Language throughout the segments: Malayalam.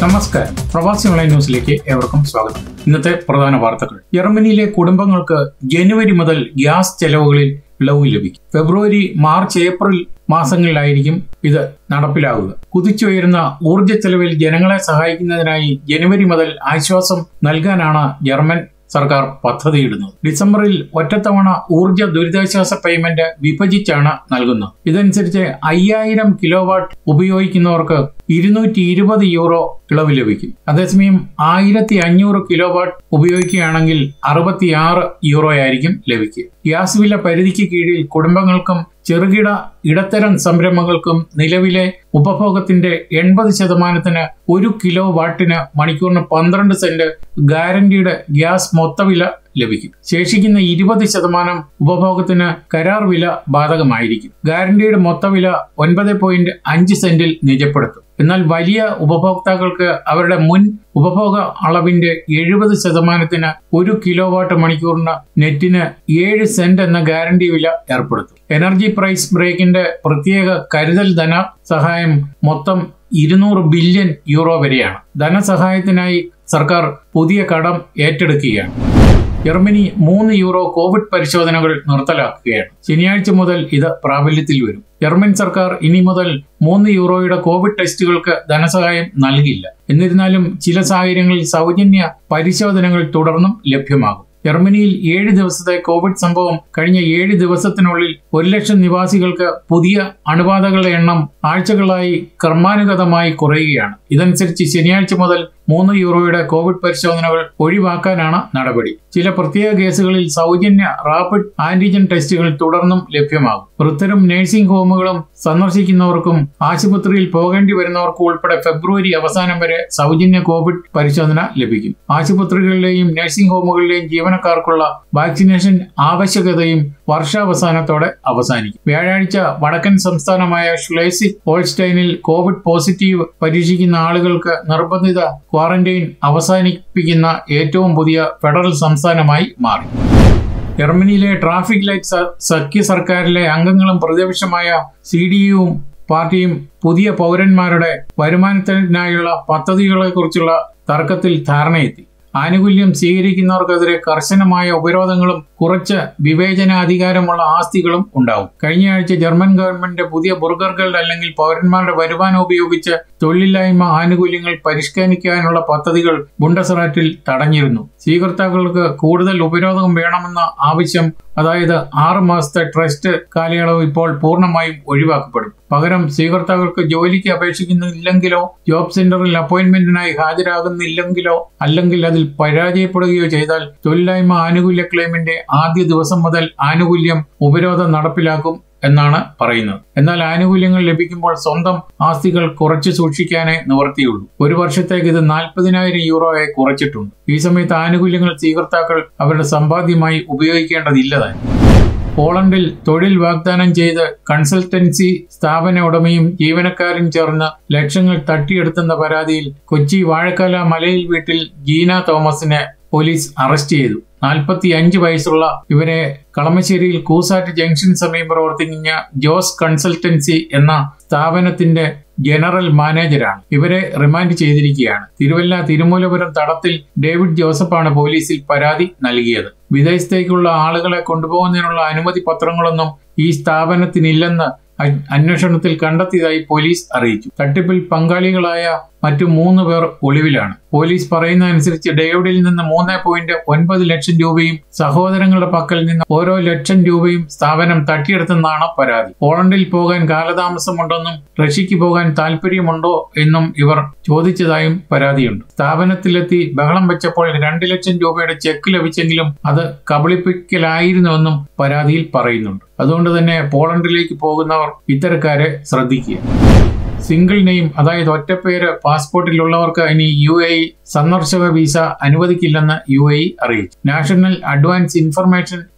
നമസ്കാരം പ്രവാസി ഓൺലൈൻ ന്യൂസിലേക്ക് ഏവർക്കും സ്വാഗതം ഇന്നത്തെ പ്രധാന വാർത്തകൾ ജർമ്മനിയിലെ കുടുംബങ്ങൾക്ക് ജനുവരി മുതൽ ഗ്യാസ് ചെലവുകളിൽ ഇളവ് ലഭിക്കും ഫെബ്രുവരി മാർച്ച് ഏപ്രിൽ മാസങ്ങളിലായിരിക്കും ഇത് നടപ്പിലാകുക കുതിച്ചുയരുന്ന ഊർജ്ജ ചെലവിൽ ജനങ്ങളെ സഹായിക്കുന്നതിനായി ജനുവരി മുതൽ ആശ്വാസം നൽകാനാണ് ജർമ്മൻ സർക്കാർ പദ്ധതിയിടുന്നത് ഡിസംബറിൽ ഒറ്റത്തവണ ഊർജ ദുരിതാശ്വാസ പേയ്മെന്റ് വിഭജിച്ചാണ് നൽകുന്നത് ഇതനുസരിച്ച് അയ്യായിരം കിലോ വാട്ട് ഉപയോഗിക്കുന്നവർക്ക് ഇരുന്നൂറ്റി ഇരുപത് യൂറോ ഇളവ് ലഭിക്കും അതേസമയം ആയിരത്തി അഞ്ഞൂറ് കിലോ വാട്ട് ഉപയോഗിക്കുകയാണെങ്കിൽ അറുപത്തിയാറ് യൂറോ ആയിരിക്കും ലഭിക്കുക ഗ്യാസ് വില പരിധിക്ക് കീഴിൽ കുടുംബങ്ങൾക്കും ചെറുകിട ഇടത്തരം സംരംഭങ്ങൾക്കും നിലവിലെ ഉപഭോഗത്തിന്റെ എൺപത് ശതമാനത്തിന് ഒരു കിലോ വാട്ടിന് മണിക്കൂറിന് പന്ത്രണ്ട് സെന്റ് ഗ്യാരണ്ടിയുടെ ഗ്യാസ് മൊത്തവില ലഭിക്കും ശേഷിക്കുന്ന ഇരുപത് ശതമാനം ഉപഭോഗത്തിന് കരാർ വില ബാധകമായിരിക്കും ഗ്യാരണ്ടിയുടെ മൊത്തവില ഒൻപത് പോയിന്റ് അഞ്ച് സെന്റിൽ നിജപ്പെടുത്തും എന്നാൽ വലിയ ഉപഭോക്താക്കൾക്ക് അവരുടെ മുൻ ഉപഭോഗ അളവിന്റെ എഴുപത് ശതമാനത്തിന് ഒരു കിലോ വാട്ട് മണിക്കൂറിന് നെറ്റിന് ഏഴ് സെന്റ് എന്ന ഗ്യാരണ്ടി വില ഏർപ്പെടുത്തും എനർജി പ്രൈസ് ബ്രേക്കിന്റെ പ്രത്യേക കരുതൽ ധന സഹായം മൊത്തം ഇരുന്നൂറ് ബില്യൺ യൂറോ വരെയാണ് ധനസഹായത്തിനായി സർക്കാർ പുതിയ കടം ഏറ്റെടുക്കുകയാണ് ജർമ്മനി മൂന്ന് യൂറോ കോവിഡ് പരിശോധനകൾ നിർത്തലാക്കുകയാണ് ശനിയാഴ്ച മുതൽ ഇത് പ്രാബല്യത്തിൽ വരും ജർമ്മൻ സർക്കാർ ഇനി മുതൽ മൂന്ന് യൂറോയുടെ കോവിഡ് ടെസ്റ്റുകൾക്ക് ധനസഹായം നൽകില്ല എന്നിരുന്നാലും ചില സാഹചര്യങ്ങളിൽ സൗജന്യ പരിശോധനകൾ തുടർന്നും ലഭ്യമാകും ജർമ്മനിയിൽ ഏഴ് ദിവസത്തെ കോവിഡ് സംഭവം കഴിഞ്ഞ ഏഴ് ദിവസത്തിനുള്ളിൽ ഒരു ലക്ഷം നിവാസികൾക്ക് പുതിയ അണുബാധകളുടെ എണ്ണം ആഴ്ചകളായി ക്രമാനുഗതമായി കുറയുകയാണ് ഇതനുസരിച്ച് ശനിയാഴ്ച മുതൽ മൂന്ന് യൂറോയുടെ കോവിഡ് പരിശോധനകൾ ഒഴിവാക്കാനാണ് നടപടി ചില പ്രത്യേക കേസുകളിൽ സൗജന്യ റാപ്പിഡ് ആന്റിജൻ ടെസ്റ്റുകൾ തുടർന്നും ലഭ്യമാകും വൃദ്ധരും നഴ്സിംഗ് ഹോമുകളും സന്ദർശിക്കുന്നവർക്കും ആശുപത്രിയിൽ പോകേണ്ടി വരുന്നവർക്കും ഉൾപ്പെടെ ഫെബ്രുവരി അവസാനം വരെ സൗജന്യ കോവിഡ് പരിശോധന ലഭിക്കും ആശുപത്രികളിലെയും നഴ്സിംഗ് ഹോമുകളിലെയും ജീവനക്കാർക്കുള്ള വാക്സിനേഷൻ ആവശ്യകതയും വർഷാവസാനത്തോടെ അവസാനിക്കും വ്യാഴാഴ്ച വടക്കൻ സംസ്ഥാനമായ ഷ്ലേസി ഹോൾസ്റ്റൈനിൽ കോവിഡ് പോസിറ്റീവ് പരീക്ഷിക്കുന്ന ആളുകൾക്ക് നിർബന്ധിത ക്വാറന്റൈൻ അവസാനിപ്പിക്കുന്ന ഏറ്റവും പുതിയ ഫെഡറൽ സംസ്ഥാനമായി മാറി ജർമ്മനിയിലെ ട്രാഫിക് ലൈറ്റ് സഖ്യ സർക്കാരിലെ അംഗങ്ങളും പ്രതിപക്ഷമായ സി ഡി യുവും പാർട്ടിയും പുതിയ പൗരന്മാരുടെ വരുമാനത്തിനായുള്ള പദ്ധതികളെക്കുറിച്ചുള്ള തർക്കത്തിൽ ധാരണയെത്തി ആനുകൂല്യം സ്വീകരിക്കുന്നവർക്കെതിരെ കർശനമായ ഉപരോധങ്ങളും കുറച്ച് വിവേചനാധികാരമുള്ള ആസ്തികളും ഉണ്ടാവും കഴിഞ്ഞയാഴ്ച ജർമ്മൻ ഗവൺമെന്റ് പുതിയ ബുർഗറുകൾ അല്ലെങ്കിൽ പൗരന്മാരുടെ വരുമാനം ഉപയോഗിച്ച് തൊഴിലില്ലായ്മ ആനുകൂല്യങ്ങൾ പരിഷ്കരിക്കാനുള്ള പദ്ധതികൾ ബുണ്ടസറാറ്റിൽ തടഞ്ഞിരുന്നു സ്വീകർത്താക്കൾക്ക് കൂടുതൽ ഉപരോധം വേണമെന്ന ആവശ്യം അതായത് ആറ് മാസത്തെ ട്രസ്റ്റ് കാലയളവ് ഇപ്പോൾ പൂർണ്ണമായും ഒഴിവാക്കപ്പെടും പകരം സ്വീകർത്താക്കൾക്ക് ജോലിക്ക് അപേക്ഷിക്കുന്നില്ലെങ്കിലോ ജോബ് സെന്ററിൽ അപ്പോയിന്റ്മെന്റിനായി ഹാജരാകുന്നില്ലെങ്കിലോ അല്ലെങ്കിൽ അതിൽ പരാജയപ്പെടുകയോ ചെയ്താൽ തൊഴിലില്ലായ്മ ആനുകൂല്യ ക്ലെയിമിന്റെ ആദ്യ ദിവസം മുതൽ ആനുകൂല്യം ഉപരോധം നടപ്പിലാക്കും എന്നാണ് പറയുന്നത് എന്നാൽ ആനുകൂല്യങ്ങൾ ലഭിക്കുമ്പോൾ സ്വന്തം ആസ്തികൾ കുറച്ച് സൂക്ഷിക്കാനേ നിവർത്തിയുള്ളൂ ഒരു വർഷത്തേക്ക് ഇത് നാൽപ്പതിനായിരം യൂറോയെ കുറച്ചിട്ടുണ്ട് ഈ സമയത്ത് ആനുകൂല്യങ്ങൾ സ്വീകർത്താക്കൾ അവരുടെ സമ്പാദ്യമായി ഉപയോഗിക്കേണ്ടതില്ലതായി പോളണ്ടിൽ തൊഴിൽ വാഗ്ദാനം ചെയ്ത് കൺസൾട്ടൻസി സ്ഥാപന ഉടമയും ജീവനക്കാരും ചേർന്ന് ലക്ഷങ്ങൾ തട്ടിയെടുത്തെന്ന പരാതിയിൽ കൊച്ചി വാഴക്കാല മലയിൽ വീട്ടിൽ ജീന തോമസിനെ പോലീസ് അറസ്റ്റ് ചെയ്തു നാൽപ്പത്തി അഞ്ച് വയസ്സുള്ള ഇവരെ കളമശ്ശേരിയിൽ കൂസാറ്റ് ജംഗ്ഷൻ സമീപം പ്രവർത്തിക്കുന്ന ജോസ് കൺസൾട്ടൻസി എന്ന സ്ഥാപനത്തിന്റെ ജനറൽ മാനേജരാണ് ഇവരെ റിമാൻഡ് ചെയ്തിരിക്കുകയാണ് തിരുവല്ല തിരുമൂലപുരം തടത്തിൽ ഡേവിഡ് ജോസഫാണ് പോലീസിൽ പരാതി നൽകിയത് വിദേശത്തേക്കുള്ള ആളുകളെ കൊണ്ടുപോകുന്നതിനുള്ള അനുമതി പത്രങ്ങളൊന്നും ഈ സ്ഥാപനത്തിനില്ലെന്ന് അന്വേഷണത്തിൽ കണ്ടെത്തിയതായി പോലീസ് അറിയിച്ചു തട്ടിപ്പിൽ പങ്കാളികളായ മറ്റു മൂന്ന് പേർ ഒളിവിലാണ് പോലീസ് പറയുന്ന അനുസരിച്ച് ഡേവിഡിൽ നിന്ന് മൂന്ന് പോയിന്റ് ഒൻപത് ലക്ഷം രൂപയും സഹോദരങ്ങളുടെ പക്കൽ നിന്ന് ഓരോ ലക്ഷം രൂപയും സ്ഥാപനം തട്ടിയെടുത്തെന്നാണ് പരാതി പോളണ്ടിൽ പോകാൻ കാലതാമസമുണ്ടെന്നും റഷ്യക്ക് പോകാൻ താല്പര്യമുണ്ടോ എന്നും ഇവർ ചോദിച്ചതായും പരാതിയുണ്ട് സ്ഥാപനത്തിലെത്തി ബഹളം വെച്ചപ്പോൾ രണ്ട് ലക്ഷം രൂപയുടെ ചെക്ക് ലഭിച്ചെങ്കിലും അത് കബളിപ്പിക്കലായിരുന്നുവെന്നും പരാതിയിൽ പറയുന്നുണ്ട് അതുകൊണ്ട് തന്നെ പോളണ്ടിലേക്ക് പോകുന്നവർ ഇത്തരക്കാരെ ശ്രദ്ധിക്കുക സിംഗിൾ നെയിം അതായത് ഒറ്റപ്പേര് പാസ്പോർട്ടിലുള്ളവർക്ക് ഇനി യു എ സന്ദർശക വിസ അനുവദിക്കില്ലെന്ന് യു എ അറിയിച്ചു നാഷണൽ അഡ്വാൻസ് ഇൻഫർമേഷൻ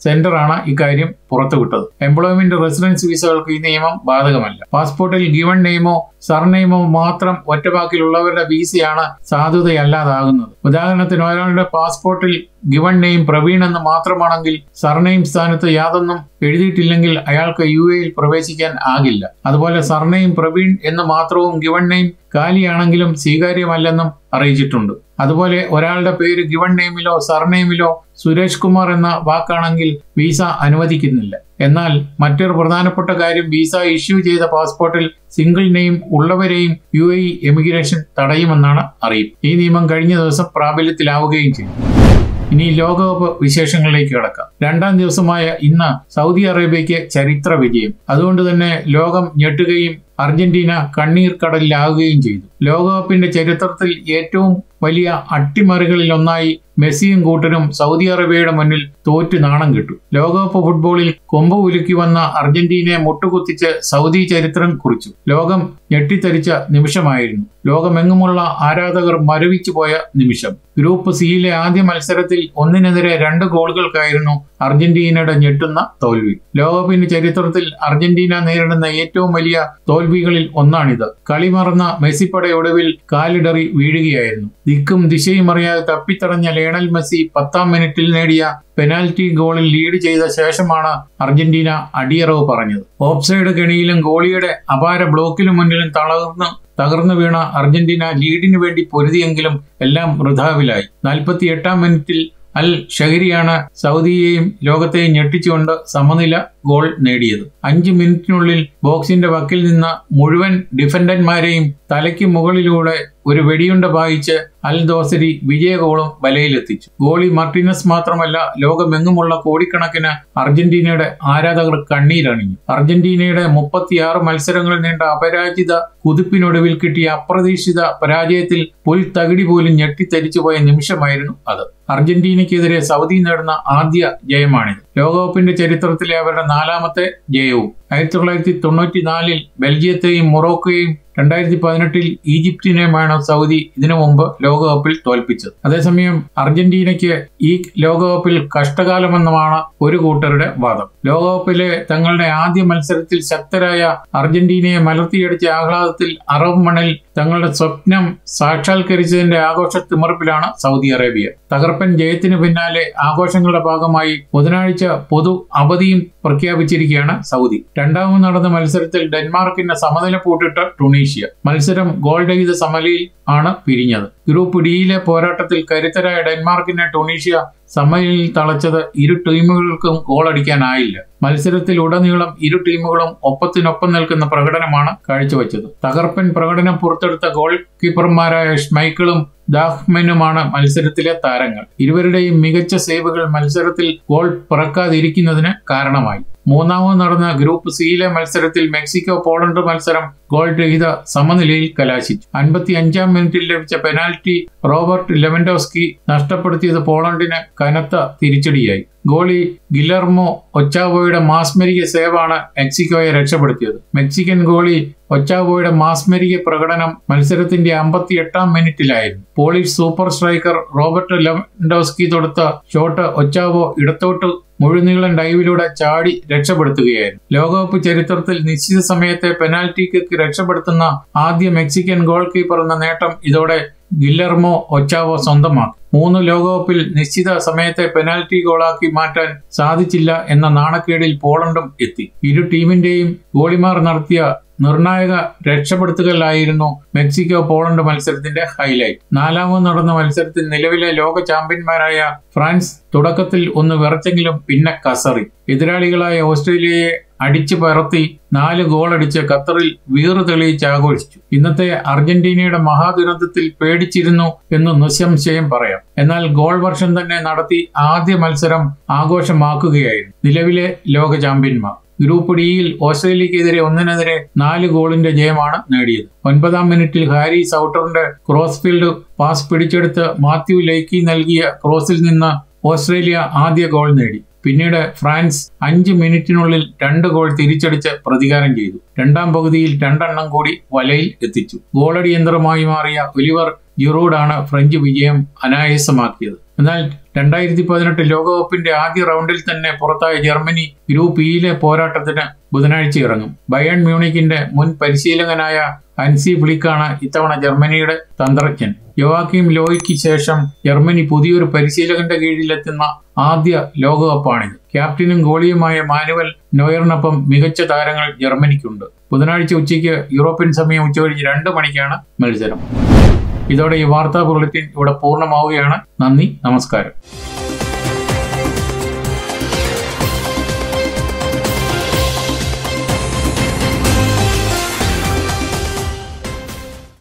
സെന്ററാണ് ഇക്കാര്യം പുറത്തുവിട്ടത് എംപ്ലോയ്മെന്റ് റെസിഡൻസ് വിസകൾക്ക് ഈ നിയമം ബാധകമല്ല പാസ്പോർട്ടിൽ ഗിവൺ നെയിമോ സർനെയിമോ മാത്രം ഒറ്റവാക്കിലുള്ളവരുടെ വിസയാണ് സാധുതയല്ലാതാകുന്നത് ഉദാഹരണത്തിന് ഒരാളുടെ പാസ്പോർട്ടിൽ ഗിവൺ നെയിം പ്രവീൺ എന്ന് മാത്രമാണെങ്കിൽ സർനെയിം സ്ഥാനത്ത് യാതൊന്നും എഴുതിയിട്ടില്ലെങ്കിൽ അയാൾക്ക് യു എയിൽ പ്രവേശിക്കാൻ ആകില്ല അതുപോലെ സർനെയിം പ്രവീൺ എന്ന് മാത്രവും ഗിവൺ നെയിം കാലിയാണെങ്കിലും സ്വീകാര്യമല്ലെന്നും അറിയിച്ചിട്ടുണ്ട് അതുപോലെ ഒരാളുടെ പേര് ഗിവൺ നെയിമിലോ സർനെയിമിലോ സുരേഷ് കുമാർ എന്ന വാക്കാണെങ്കിൽ വിസ അനുവദിക്കുന്നില്ല എന്നാൽ മറ്റൊരു പ്രധാനപ്പെട്ട കാര്യം വിസ ഇഷ്യൂ ചെയ്ത പാസ്പോർട്ടിൽ സിംഗിൾ നെയിം ഉള്ളവരെയും യു എ എമിഗ്രേഷൻ തടയുമെന്നാണ് അറിയിപ്പ് ഈ നിയമം കഴിഞ്ഞ ദിവസം പ്രാബല്യത്തിലാവുകയും ചെയ്തു ഇനി ലോകകപ്പ് വിശേഷങ്ങളിലേക്ക് കടക്കാം രണ്ടാം ദിവസമായ ഇന്ന് സൗദി അറേബ്യയ്ക്ക് ചരിത്ര വിജയം അതുകൊണ്ട് തന്നെ ലോകം ഞെട്ടുകയും അർജന്റീന കണ്ണീർ കടലിലാവുകയും ചെയ്തു ലോകകപ്പിന്റെ ചരിത്രത്തിൽ ഏറ്റവും വലിയ അട്ടിമറികളിൽ ഒന്നായി മെസ്സിയും കൂട്ടരും സൗദി അറേബ്യയുടെ മുന്നിൽ തോറ്റു നാണം കിട്ടു ലോകകപ്പ് ഫുട്ബോളിൽ കൊമ്പ് ഉലുക്കി വന്ന അർജന്റീനയെ മുട്ടുകുത്തിച്ച് സൗദി ചരിത്രം കുറിച്ചു ലോകം ഞെട്ടിത്തരിച്ച നിമിഷമായിരുന്നു ലോകമെങ്ങുമുള്ള ആരാധകർ മരവിച്ചു പോയ നിമിഷം ഗ്രൂപ്പ് സിയിലെ ആദ്യ മത്സരത്തിൽ ഒന്നിനെതിരെ രണ്ട് ഗോളുകൾക്കായിരുന്നു അർജന്റീനയുടെ ഞെട്ടുന്ന തോൽവി ലോകകപ്പിന്റെ ചരിത്രത്തിൽ അർജന്റീന നേരിടുന്ന ഏറ്റവും വലിയ തോൽവികളിൽ ഒന്നാണിത് കളി മറന്ന മെസ്സിപ്പട ഒടുവിൽ കാലിടറി വീഴുകയായിരുന്നു ദിക്കും ദിശയും അറിയാതെ തപ്പിത്തടഞ്ഞ ലയണൽ മെസ്സി പത്താം മിനിറ്റിൽ നേടിയ പെനാൽറ്റി ഗോളിൽ ലീഡ് ചെയ്ത ശേഷമാണ് അർജന്റീന അടിയറവ് പറഞ്ഞത് ഓഫ്സൈഡ് കെണിയിലും ഗോളിയുടെ അപാര ബ്ലോക്കിലും മുന്നിലും തളർന്ന് തകർന്നു വീണ അർജന്റീന ലീഡിനു വേണ്ടി പൊരുതിയെങ്കിലും എല്ലാം വൃഥാവിലായി നാൽപ്പത്തി എട്ടാം മിനിറ്റിൽ അൽ ഷഹരിയാണ് സൗദിയെയും ലോകത്തെയും ഞെട്ടിച്ചുകൊണ്ട് സമനില ഗോൾ നേടിയത് അഞ്ച് മിനിറ്റിനുള്ളിൽ ബോക്സിന്റെ വക്കിൽ നിന്ന് മുഴുവൻ ഡിഫൻഡന്മാരെയും തലയ്ക്ക് മുകളിലൂടെ ഒരു വെടിയുണ്ട പായിച്ച് അൽ ദോസരി വിജയ ഗോളും വലയിലെത്തിച്ചു ഗോളി മർട്ടിനസ് മാത്രമല്ല ലോകമെങ്ങുമുള്ള കോടിക്കണക്കിന് അർജന്റീനയുടെ ആരാധകർ കണ്ണീരണിഞ്ഞു അർജന്റീനയുടെ മുപ്പത്തിയാറ് മത്സരങ്ങൾ നീണ്ട അപരാജിത കുതിപ്പിനൊടുവിൽ കിട്ടിയ അപ്രതീക്ഷിത പരാജയത്തിൽ പുൽ തകിടി പോലും ഞെട്ടിത്തരിച്ചുപോയ നിമിഷമായിരുന്നു അത് അർജന്റീനയ്ക്കെതിരെ സൗദി നേടുന്ന ആദ്യ ജയമാണിത് ലോകകപ്പിന്റെ ചരിത്രത്തിലെ അവരുടെ നാലാമത്തെ ജയവും ആയിരത്തി തൊള്ളായിരത്തി തൊണ്ണൂറ്റിനാലിൽ ബെൽജിയത്തെയും മൊറോക്കോയും രണ്ടായിരത്തി പതിനെട്ടിൽ ഈജിപ്തിനെയുമാണ് സൗദി ഇതിനു മുമ്പ് ലോകകപ്പിൽ തോൽപ്പിച്ചത് അതേസമയം അർജന്റീനയ്ക്ക് ഈ ലോകകപ്പിൽ കഷ്ടകാലമെന്നുമാണ് ഒരു കൂട്ടരുടെ വാദം ലോകകപ്പിലെ തങ്ങളുടെ ആദ്യ മത്സരത്തിൽ ശക്തരായ അർജന്റീനയെ മലർത്തിയടിച്ച ആഹ്ലാദത്തിൽ അറബ് മണ്ണിൽ തങ്ങളുടെ സ്വപ്നം സാക്ഷാത്കരിച്ചതിന്റെ ആഘോഷ തിമർപ്പിലാണ് സൗദി അറേബ്യ തകർപ്പൻ ജയത്തിന് പിന്നാലെ ആഘോഷങ്ങളുടെ ഭാഗമായി ബുധനാഴ്ച പൊതു അവധിയും പ്രഖ്യാപിച്ചിരിക്കുകയാണ് സൗദി രണ്ടാമത് നടന്ന മത്സരത്തിൽ ഡെൻമാർക്കിന്റെ സമനില പൂട്ടിട്ട ടുണീഷ്യ മത്സരം ഗോൾ രഹിത സമനിലയിൽ ആണ് പിരിഞ്ഞത് ഗ്രൂപ്പ് ഡിയിലെ പോരാട്ടത്തിൽ കരുത്തരായ ഡെൻമാർക്കിനെ ടുണീഷ്യ സമനിലയിൽ തളച്ചത് ഇരു ടീമുകൾക്കും ഗോളടിക്കാനായില്ല മത്സരത്തിൽ ഉടനീളം ഇരു ടീമുകളും ഒപ്പത്തിനൊപ്പം നിൽക്കുന്ന പ്രകടനമാണ് കാഴ്ചവെച്ചത് തകർപ്പൻ പ്രകടനം പുറത്തെടുത്ത ഗോൾ കീപ്പർമാരായ ഷ്മൈക്കിളും ദാഹ്മനുമാണ് മത്സരത്തിലെ താരങ്ങൾ ഇരുവരുടെയും മികച്ച സേവുകൾ മത്സരത്തിൽ ഗോൾ പിറക്കാതിരിക്കുന്നതിന് കാരണമായി മൂന്നാമത് നടന്ന ഗ്രൂപ്പ് സിയിലെ മത്സരത്തിൽ മെക്സിക്കോ പോളണ്ട് മത്സരം ഗോൾ രഹിത സമനിലയിൽ കലാശിച്ചു അൻപത്തി അഞ്ചാം മിനിറ്റിൽ ലഭിച്ച പെനാൽറ്റി റോബർട്ട് ലെവൻഡോസ്കി നഷ്ടപ്പെടുത്തിയത് പോളണ്ടിന് കനത്ത തിരിച്ചടിയായി ഗോളി ഗിലർമോ ഒച്ചാവോയുടെ മാസ്മരിക സേവാണ് മെക്സിക്കോയെ രക്ഷപ്പെടുത്തിയത് മെക്സിക്കൻ ഗോളി ഒച്ചാവോയുടെ മാസ്മരിക പ്രകടനം മത്സരത്തിന്റെ അമ്പത്തി എട്ടാം മിനിറ്റിലായിരുന്നു Polish super striker Robert Lewandowski തൊടുത്ത ഷോട്ട് ഒച്ചാവോ ഇടത്തോട്ട് മുഴുനീളൻ ഡൈവിലൂടെ ചാടി രക്ഷപ്പെടുത്തുകയായിരുന്നു ലോകകപ്പ് ചരിത്രത്തിൽ നിശ്ചിത സമയത്തെ പെനാൽറ്റി കിക്ക് രക്ഷപ്പെടുത്തുന്ന ആദ്യ മെക്സിക്കൻ ഗോൾ കീപ്പർ എന്ന നേട്ടം ഇതോടെ ഗില്ലർമോ ഒച്ചാവോ സ്വന്തമാക്കി മൂന്ന് ലോകകപ്പിൽ നിശ്ചിത സമയത്തെ പെനാൽറ്റി ഗോളാക്കി മാറ്റാൻ സാധിച്ചില്ല എന്ന നാണക്കേടിൽ പോളണ്ടും എത്തി ഇരു ടീമിന്റെയും ഗോളിമാർ നടത്തിയ നിർണായക രക്ഷപ്പെടുത്തുകലായിരുന്നു മെക്സിക്കോ പോളണ്ട് മത്സരത്തിന്റെ ഹൈലൈറ്റ് നാലാമത് നടന്ന മത്സരത്തിൽ നിലവിലെ ലോക ചാമ്പ്യന്മാരായ ഫ്രാൻസ് തുടക്കത്തിൽ ഒന്ന് വിറച്ചെങ്കിലും പിന്നെ കസറി എതിരാളികളായ ഓസ്ട്രേലിയയെ അടിച്ചു പറത്തി നാല് ഗോളടിച്ച് ഖത്തറിൽ വീറ് തെളിയിച്ച് ആഘോഷിച്ചു ഇന്നത്തെ അർജന്റീനയുടെ മഹാദുരന്തത്തിൽ പേടിച്ചിരുന്നു എന്ന് നിസ്സംശയം പറയാം എന്നാൽ ഗോൾ വർഷം തന്നെ നടത്തി ആദ്യ മത്സരം ആഘോഷമാക്കുകയായിരുന്നു നിലവിലെ ലോക ചാമ്പ്യന്മാർ ഗ്രൂപ്പ് ഡിയിൽ ഓസ്ട്രേലിയക്കെതിരെ ഒന്നിനെതിരെ നാല് ഗോളിന്റെ ജയമാണ് നേടിയത് ഒൻപതാം മിനിറ്റിൽ ഹാരി സൗട്ടറിന്റെ ക്രോസ് ഫീൽഡ് പാസ് പിടിച്ചെടുത്ത് മാത്യു ലേക്കി നൽകിയ ക്രോസിൽ നിന്ന് ഓസ്ട്രേലിയ ആദ്യ ഗോൾ നേടി പിന്നീട് ഫ്രാൻസ് അഞ്ച് മിനിറ്റിനുള്ളിൽ രണ്ട് ഗോൾ തിരിച്ചടിച്ച് പ്രതികാരം ചെയ്തു രണ്ടാം പകുതിയിൽ രണ്ടെണ്ണം കൂടി വലയിൽ എത്തിച്ചു ഗോളടി യന്ത്രമായി മാറിയ ഒലിവർ ജിറൂഡാണ് ഫ്രഞ്ച് വിജയം അനായാസമാക്കിയത് എന്നാൽ രണ്ടായിരത്തി പതിനെട്ട് ലോകകപ്പിന്റെ ആദ്യ റൗണ്ടിൽ തന്നെ പുറത്തായ ജർമ്മനി ഗ്രൂപ്പ് ഇയിലെ പോരാട്ടത്തിന് ബുധനാഴ്ച ഇറങ്ങും ബയൺ മ്യൂണിക്കിന്റെ മുൻ പരിശീലകനായ അൻസി ഫ്ലിക്കാണ് ഇത്തവണ ജർമ്മനിയുടെ തന്ത്രജ്ഞൻ യോവാക്കിം ലോയ്ക്ക് ശേഷം ജർമ്മനി പുതിയൊരു പരിശീലകന്റെ കീഴിലെത്തുന്ന ആദ്യ ലോകകപ്പാണിത് ക്യാപ്റ്റനും ഗോളിയുമായ മാനുവൽ നോയറിനൊപ്പം മികച്ച താരങ്ങൾ ജർമ്മനിക്കുണ്ട് ബുധനാഴ്ച ഉച്ചയ്ക്ക് യൂറോപ്യൻ സമയം ഉച്ചകഴിഞ്ഞ് രണ്ട് മണിക്കാണ് മത്സരം ഇതോടെ ഈ വാർത്താ ബുള്ളറ്റിൻ ഇവിടെ പൂർണ്ണമാവുകയാണ് നന്ദി നമസ്കാരം